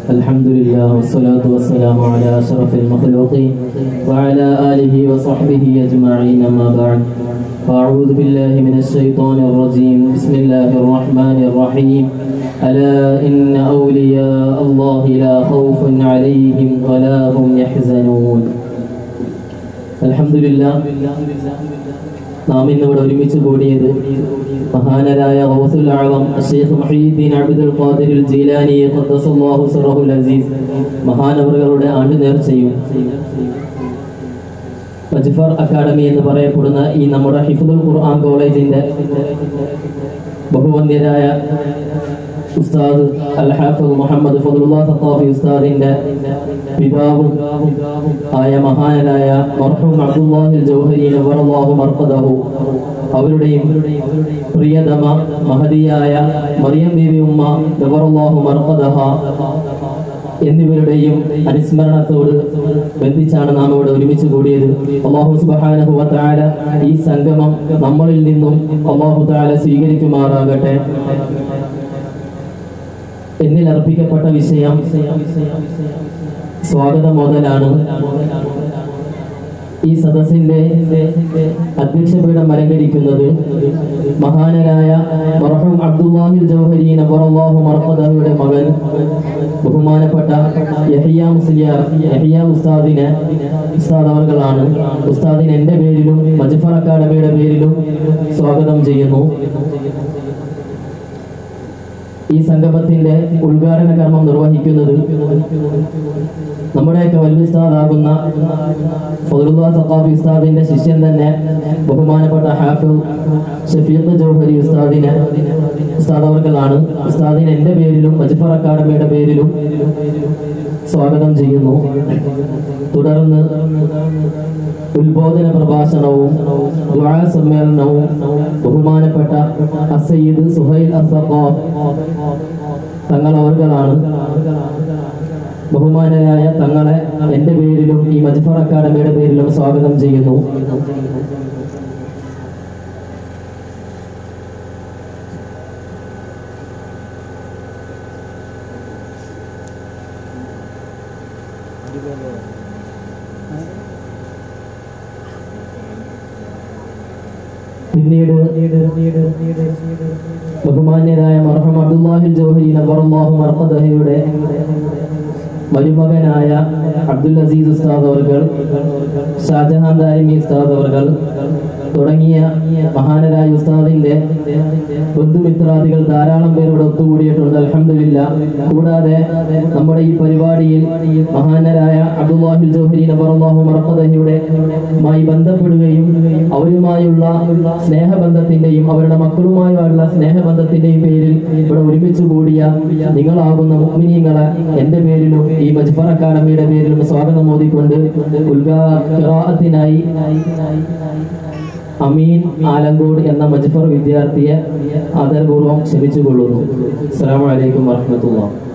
الحمد لله والصلاة والسلام على أشرف المخلوقين وعلى آله وصحبه أجمعين أما بعد فأعوذ بالله من الشيطان الرجيم بسم الله الرحمن الرحيم ألا إن أولياء الله لا خوف عليهم ولا هم يحزنون الحمد لله നാം ഇന്നിവിടെ ഒരുമിച്ച് കൂടിയത് മഹാനരായ ഗൗസുൽ ആളം ഷെയ്ഖ് മുഹീദ്ദീൻ അബ്ദുൽ ഖാദിർ ജീലാനി ഖദ്ദസല്ലാഹു സിറഹുൽ അസീസ് മഹാനവറുകളുടെ ആണ്ട് നേർച്ചയും മജ്ഫർ അക്കാദമി എന്ന് പറയപ്പെടുന്ന ഈ നമ്മുടെ ഹിഫുദുൽ ഖുർആൻ കോളേജിന്റെ ബഹുവന്യരായ ഉസ്താദ് അൽ ഹാഫിദ് മുഹമ്മദ് ഫضലുല്ലാ സഖാഫി ഉസ്താദിന്റെ പിതാവും ആയ മഹാനരായ മർഹൂം അബ്ദുല്ലാഹിൽ ജൗഹരി നവറല്ലാഹു മർഖദഹു അവരുടെയും പ്രിയതമ മഹദിയായ മറിയം ബീവി ഉമ്മ നവറല്ലാഹു മർഖദഹ എന്നിവരുടെയും അനുസ്മരണത്തോട് ബന്ധിച്ചാണ് നാം ഇവിടെ ഒരുമിച്ച് കൂടിയത് അള്ളാഹു സുബ്ഹാനഹു വ തആല ഈ സംഗമം നമ്മളിൽ നിന്നും അള്ളാഹു തആല സ്വീകരിക്കുമാറാകട്ടെ എന്നിൽ അർപ്പിക്കപ്പെട്ട വിഷയം സ്വാഗത മുതലാണ് ഈ സദസ്സിന്റെ അധ്യക്ഷപീഠം അലങ്കരിക്കുന്നത് മഹാനരായ മർഹൂം അബ്ദുല്ലാഹിൽ ജൗഹരി നബറല്ലാഹു മർഖദയുടെ മകൻ ബഹുമാനപ്പെട്ട യഹിയ മുസ്ലിയാർ യഹിയ ഉസ്താദിനെ ഉസ്താദ് അവർകളാണ് ഉസ്താദിന് എന്റെ പേരിലും മജഫർ അക്കാദമിയുടെ പേരിലും സ്വാഗതം ചെയ്യുന്നു ഈ സംഗമത്തിന്റെ ഉദ്ഘാടന കർമ്മം നിർവഹിക്കുന്നത് നമ്മുടെയൊക്കെ വല്യുസ്താദാകുന്ന ഫതുലുല്ലാ സഖാഫി ഉസ്താദിന്റെ ശിഷ്യൻ തന്നെ ബഹുമാനപ്പെട്ട ഹാഫിൽ ഷഫീഖ് ജൗഹരി ഉസ്താദിനെ ഉസ്താദ് അവർകളാണ് ഉസ്താദിന് എന്റെ പേരിലും മജഫർ അക്കാദമിയുടെ പേരിലും സ്വാഗതം ചെയ്യുന്നു തുടർന്ന് ഉത്ബോധന പ്രഭാഷണവും ദുആ സമ്മേളനവും ബഹുമാനപ്പെട്ട അസയ്യിദ് സുഹൈൽ അസഖാഫ് തങ്ങൾ അവർകളാണ് ബഹുമാനരായ തങ്ങളെ എന്റെ പേരിലും ഈ മജ്ഫർ അക്കാദമിയുടെ പേരിലും സ്വാഗതം ചെയ്യുന്നു പിന്നീട് ബഹുമാന്യരായ മർഹം അബ്ദുല്ലാഹിൽ ജോഹരി നബറല്ലാഹു മർഖദഹയുടെ മരുമകനായ അബ്ദുൽ അസീസ് ഉസ്താദ് അവർകൾ ഷാജഹാൻ ദാരിമി ഉസ്താദ് അവർകൾ തുടങ്ങിയ മഹാനരായ ഉസ്താദിന്റെ ബന്ധുമിത്രാദികൾ ധാരാളം പേരോട് ഒത്തുകൂടിയിട്ടുണ്ട് അലഹമില്ല കൂടാതെ നമ്മുടെ ഈ പരിപാടിയിൽ മഹാനരായ അബ്ദുല്ലാഹിൽ ജോഹരി നബറല്ലാഹു മർഖദഹയുടെ മായി ബന്ധപ്പെടുകയും അവരുമായുള്ള സ്നേഹബന്ധത്തിന്റെയും അവരുടെ മക്കളുമായുള്ള സ്നേഹബന്ധത്തിന്റെയും പേരിൽ ഇവിടെ ഒരുമിച്ച് കൂടിയ നിങ്ങളാകുന്ന മുഗ്മിനീങ്ങളെ എന്റെ പേരിലും ഈ മജ്ഫർ അക്കാദമിയുടെ പേരിലും സ്വാഗതം മോദിക്കൊണ്ട് ഉദ്ഘാടനത്തിനായി അമീൻ ആലങ്കോട് എന്ന മജ്ഫർ വിദ്യാർത്ഥിയെ ആദരപൂർവ്വം ക്ഷമിച്ചുകൊള്ളുന്നു അസ്സാം വലൈക്കും വാഹമത്തുള്ള